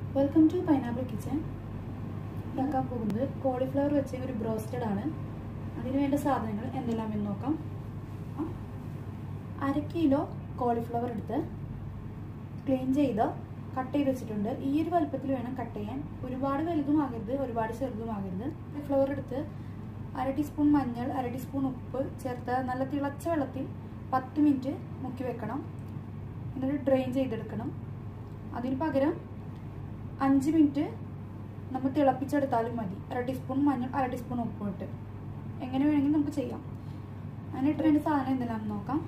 welcome to pineapple kitchen ഉണ്ടാക്കാൻ പോകുന്നത് cauliflower വെച്ച ഒരു ബ്രോസ്റ്റഡ് ആണ് അതിന് വേണ്ട സാധനങ്ങൾ എന്തെല്ലാം എന്ന് നോക്കാം അര കിലോ കോളിഫ്ലവർ എടുത്ത് ക്ലീൻ ചെയ്ത് കട്ട് ചെയ്ത് വെച്ചിട്ടുണ്ട് ഈ ഒരു വലുപ്പത്തിൽ വേണം കട്ട് ചെയ്യാൻ ഒരുപാട് വലുതും ആകരുത് ഒരുപാട് ചെറുതും ആകരുത് ഫ്ലവർ എടുത്ത് അര ടീസ്പൂൺ മഞ്ഞൾ അര ടീസ്പൂൺ ഉപ്പ് ചേർത്ത് നല്ല തിളച്ച വെള്ളത്തിൽ പത്ത് മിനിറ്റ് മുക്കി വെക്കണം എന്നിട്ട് ഡ്രെയിൻ ചെയ്തെടുക്കണം അതിന് പകരം അഞ്ച് മിനിറ്റ് നമ്മൾ തിളപ്പിച്ചെടുത്താലും മതി അര ടീസ്പൂൺ മഞ്ഞൾ അര ടീസ്പൂൺ ഉപ്പ് ഇട്ട് എങ്ങനെ വേണമെങ്കിൽ നമുക്ക് ചെയ്യാം അതിനിട്ട് രണ്ട് സാധനം എന്തെല്ലാം നോക്കാം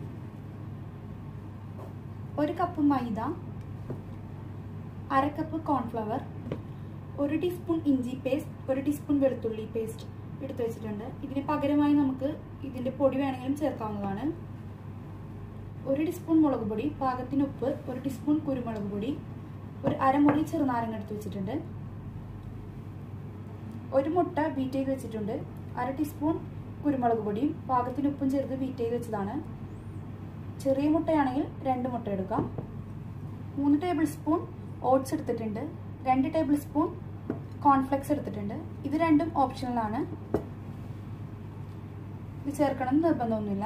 ഒരു കപ്പ് മൈദ അര കപ്പ് കോൺഫ്ലവർ ഒരു ടീസ്പൂൺ ഇഞ്ചി പേസ്റ്റ് ഒരു ടീസ്പൂൺ വെളുത്തുള്ളി പേസ്റ്റ് എടുത്തു വെച്ചിട്ടുണ്ട് ഇതിന് പകരമായി നമുക്ക് ഇതിന്റെ പൊടി വേണമെങ്കിലും ചേർക്കാവുന്നതാണ് ഒരു ടീസ്പൂൺ മുളക് പൊടി പാകത്തിന് ഉപ്പ് ഒരു ടീസ്പൂൺ കുരുമുളക് പൊടി ഒരു അരമുറി ചെറുനാരങ്ങ എടുത്ത് വെച്ചിട്ടുണ്ട് ഒരു മുട്ട ബീറ്റ് ചെയ്ത് വെച്ചിട്ടുണ്ട് അര ടീസ്പൂൺ കുരുമുളക് പൊടിയും പാകത്തിന് ഉപ്പും ചേർത്ത് ബീറ്റ് ചെയ്ത് വെച്ചതാണ് ചെറിയ മുട്ടയാണെങ്കിൽ രണ്ട് മുട്ട എടുക്കാം മൂന്ന് ടേബിൾ സ്പൂൺ ഓട്സ് എടുത്തിട്ടുണ്ട് രണ്ട് ടേബിൾ സ്പൂൺ കോൺഫ്ലെക്സ് എടുത്തിട്ടുണ്ട് ഇത് രണ്ടും ഓപ്ഷണലാണ് ഇത് ചേർക്കണം എന്ന് നിർബന്ധമൊന്നുമില്ല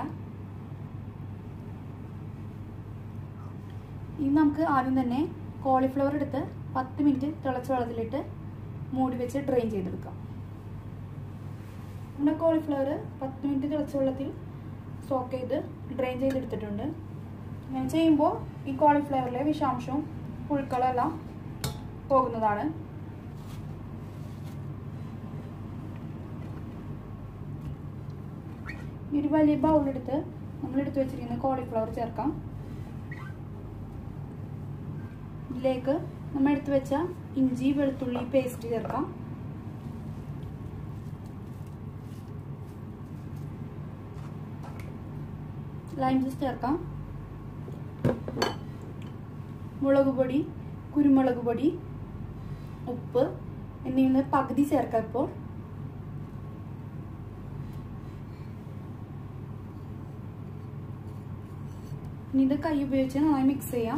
ഇനി നമുക്ക് ആദ്യം തന്നെ കോളിഫ്ലവർ എടുത്ത് പത്ത് മിനിറ്റ് തിളച്ച വെള്ളത്തിലിട്ട് മൂടി വെച്ച് ഡ്രെയിൻ ചെയ്തെടുക്കാം നമ്മുടെ കോളിഫ്ലവർ പത്ത് മിനിറ്റ് തിളച്ച വെള്ളത്തിൽ സോക്ക് ചെയ്ത് ഡ്രെയിൻ ചെയ്തെടുത്തിട്ടുണ്ട് ഇങ്ങനെ ചെയ്യുമ്പോൾ ഈ കോളിഫ്ലവറിലെ വിഷാംശവും പുഴുക്കളും എല്ലാം പോകുന്നതാണ് ഈ ഒരു വലിയ ബൗളെടുത്ത് നമ്മൾ എടുത്തു വെച്ചിരിക്കുന്ന കോളിഫ്ലവർ ചേർക്കാം ഇതിലേക്ക് നമ്മൾ എടുത്തു വെച്ച ഇഞ്ചി വെളുത്തുള്ളി പേസ്റ്റ് ചേർക്കാം ലൈം ജ്യൂസ് ചേർക്കാം മുളക് പൊടി കുരുമുളക് പൊടി ഉപ്പ് എന്നിവ പകുതി ചേർക്കാം ഇപ്പോൾ ഇനി ഇത് കൈ ഉപയോഗിച്ച് നന്നായി മിക്സ് ചെയ്യാം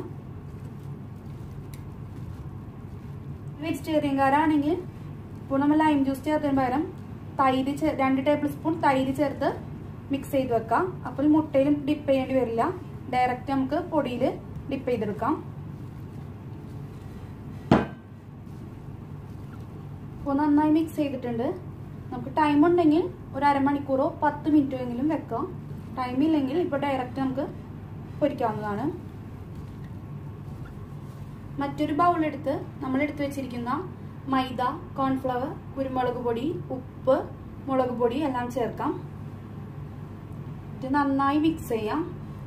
വെജിറ്റേറിയൻകാരാണെങ്കിൽ ഇപ്പോൾ നമ്മൾ ലൈം ജ്യൂസ് ചേർത്തതിന് പകരം തൈര് രണ്ട് ടേബിൾ സ്പൂൺ തൈര് ചേർത്ത് മിക്സ് ചെയ്ത് വെക്കാം അപ്പോൾ മുട്ടയിലും ഡിപ്പ് ചെയ്യേണ്ടി വരില്ല ഡയറക്റ്റ് നമുക്ക് പൊടിയിൽ ഡിപ്പ് ചെയ്തെടുക്കാം ഇപ്പോൾ നന്നായി മിക്സ് ചെയ്തിട്ടുണ്ട് നമുക്ക് ടൈം ഉണ്ടെങ്കിൽ ഒരു അരമണിക്കൂറോ പത്ത് മിനിറ്റോ എങ്കിലും വെക്കാം ടൈം ഇല്ലെങ്കിൽ ഇപ്പോൾ ഡയറക്റ്റ് നമുക്ക് പൊരിക്കാവുന്നതാണ് മറ്റൊരു ബൗൾ എടുത്ത് നമ്മൾ എടുത്തു വെച്ചിരിക്കുന്ന മൈദ കോൺഫ്ലവർ കുരുമുളക് പൊടി ഉപ്പ് മുളക് പൊടി എല്ലാം ചേർക്കാം ഇത് നന്നായി മിക്സ് ചെയ്യാം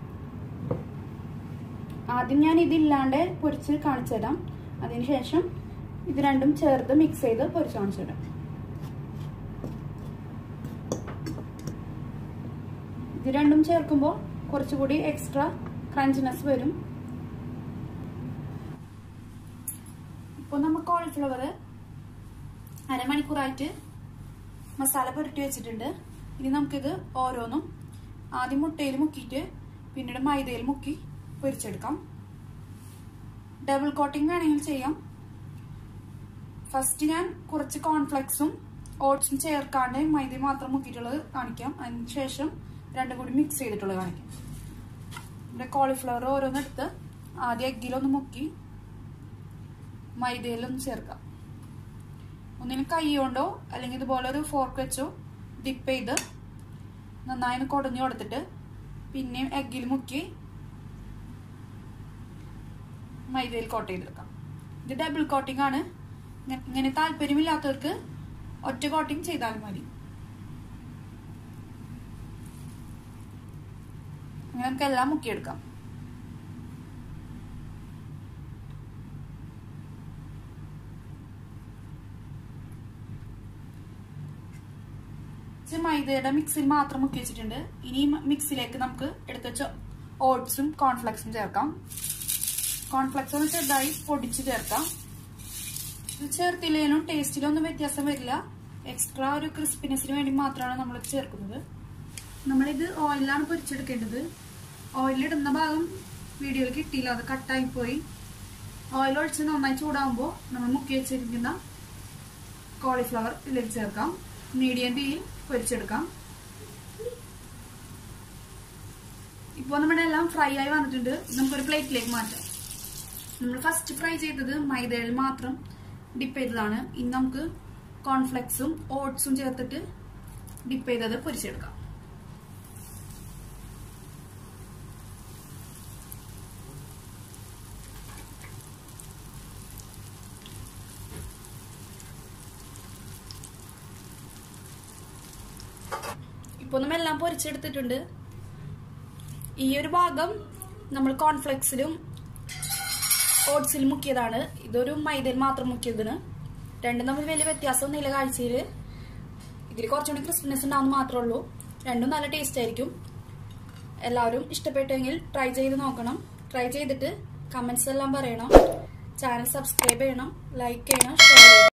ആദ്യം ഞാൻ ഇതില്ലാണ്ട് പൊരിച്ച് കാണിച്ചു തരാം അതിനുശേഷം ഇത് രണ്ടും ചേർത്ത് മിക്സ് ചെയ്ത് പൊരിച്ച് കാണിച്ചു തരാം ഇത് രണ്ടും ചേർക്കുമ്പോൾ കുറച്ചുകൂടി എക്സ്ട്രാ ക്രഞ്ചിനെസ് വരും ഇപ്പോൾ നമ്മൾ കോളിഫ്ലവർ അരമണിക്കൂറായിട്ട് മസാല പുരട്ടി വെച്ചിട്ടുണ്ട് ഇനി നമുക്കിത് ഓരോന്നും ആദ്യം മുട്ടയിൽ മുക്കിയിട്ട് പിന്നീട് മൈദയിൽ മുക്കി പൊരിച്ചെടുക്കാം ഡബിൾ കോട്ടിംഗ് വേണമെങ്കിൽ ചെയ്യാം ഫസ്റ്റ് ഞാൻ കുറച്ച് കോൺഫ്ലെക്സും ഓട്സും ചേർക്കാണ്ട് മൈദ മാത്രം മുക്കിയിട്ടുള്ളത് കാണിക്കാം അതിന് ശേഷം രണ്ടും കൂടി മിക്സ് ചെയ്തിട്ടുള്ളത് കാണിക്കാം ഇവിടെ കോളിഫ്ലവർ ഓരോന്നെടുത്ത് ആദ്യം എഗ്ഗിലൊന്ന് മുക്കി മൈദയിലൊന്ന് ചേർക്കാം ഒന്നിനും കൈ കൊണ്ടോ അല്ലെങ്കിൽ ഇതുപോലെ ഒരു ഫോർക്ക് വെച്ചോ ഡിപ്പ് ചെയ്ത് നന്നായി കുടഞ്ഞു കൊടുത്തിട്ട് പിന്നെയും എഗ്ഗിൽ മുക്കി മൈദയിൽ കോട്ട് ചെയ്തെടുക്കാം ഇത് ഡബിൾ കോട്ടിംഗ് ആണ് ഇങ്ങനെ താല്പര്യമില്ലാത്തവർക്ക് ഒറ്റ കോട്ടിംഗ് ചെയ്താലും മതി അങ്ങനെ നമുക്ക് എല്ലാം മുക്കിയെടുക്കാം മൈദയുടെ മിക്സിൽ മാത്രം മുക്കി വെച്ചിട്ടുണ്ട് ഇനി മിക്സിലേക്ക് നമുക്ക് എടുത്ത് വെച്ച ഓട്സും കോൺഫ്ലെക്സും ചേർക്കാം കോൺഫ്ലെക്സ് ഒന്ന് ചെറുതായി പൊടിച്ച് ചേർക്കാം ഇത് ചേർത്തില്ലേലും ടേസ്റ്റിലൊന്നും വ്യത്യാസം വരില്ല എക്സ്ട്രാ ഒരു ക്രിസ്പിനെസ്സിന് വേണ്ടി മാത്രമാണ് നമ്മൾ ചേർക്കുന്നത് നമ്മളിത് ഓയിലാണ് പൊരിച്ചെടുക്കേണ്ടത് ഓയിലിടുന്ന ഭാഗം വീഡിയോയിൽ കിട്ടിയില്ല അത് കട്ടായി പോയി ഓയിൽ ഒഴിച്ച് നന്നായി ചൂടാകുമ്പോൾ നമ്മൾ മുക്കി വെച്ചിരിക്കുന്ന കോളിഫ്ലവർ ഇതിലേക്ക് ചേർക്കാം മീഡിയം തീയിൽ പൊരിച്ചെടുക്കാം ഇപ്പോൾ നമ്മുടെ എല്ലാം ഫ്രൈ ആയി വന്നിട്ടുണ്ട് നമുക്കൊരു പ്ലേറ്റിലേക്ക് മാറ്റാം നമ്മൾ ഫസ്റ്റ് ഫ്രൈ ചെയ്തത് മൈദയിൽ മാത്രം ഡിപ്പ് ചെയ്തതാണ് ഇനി നമുക്ക് കോൺഫ്ലെക്സും ഓട്സും ചേർത്തിട്ട് ഡിപ്പ് ചെയ്തത് പൊരിച്ചെടുക്കാം ഇപ്പൊ നമ്മെല്ലാം പൊരിച്ചെടുത്തിട്ടുണ്ട് ഈ ഒരു ഭാഗം നമ്മൾ കോൺഫ്ലെക്സിലും ഓട്സിലും മുക്കിയതാണ് ഇതൊരു മൈദയിൽ മാത്രം മുക്കിയതിന് രണ്ടും തമ്മിൽ വലിയ വ്യത്യാസമൊന്നുമില്ല കാഴ്ചയിൽ ഇതിൽ കുറച്ചുകൂടി ക്രിസ്പിനെസ് ഉണ്ടാവുന്ന മാത്രമേ ഉള്ളൂ രണ്ടും നല്ല ടേസ്റ്റ് ആയിരിക്കും എല്ലാവരും ഇഷ്ടപ്പെട്ടെങ്കിൽ ട്രൈ ചെയ്ത് നോക്കണം ട്രൈ ചെയ്തിട്ട് കമന്റ്സ് എല്ലാം പറയണം ചാനൽ സബ്സ്ക്രൈബ് ചെയ്യണം ലൈക്ക് ചെയ്യണം ഷെയർ ചെയ്യണം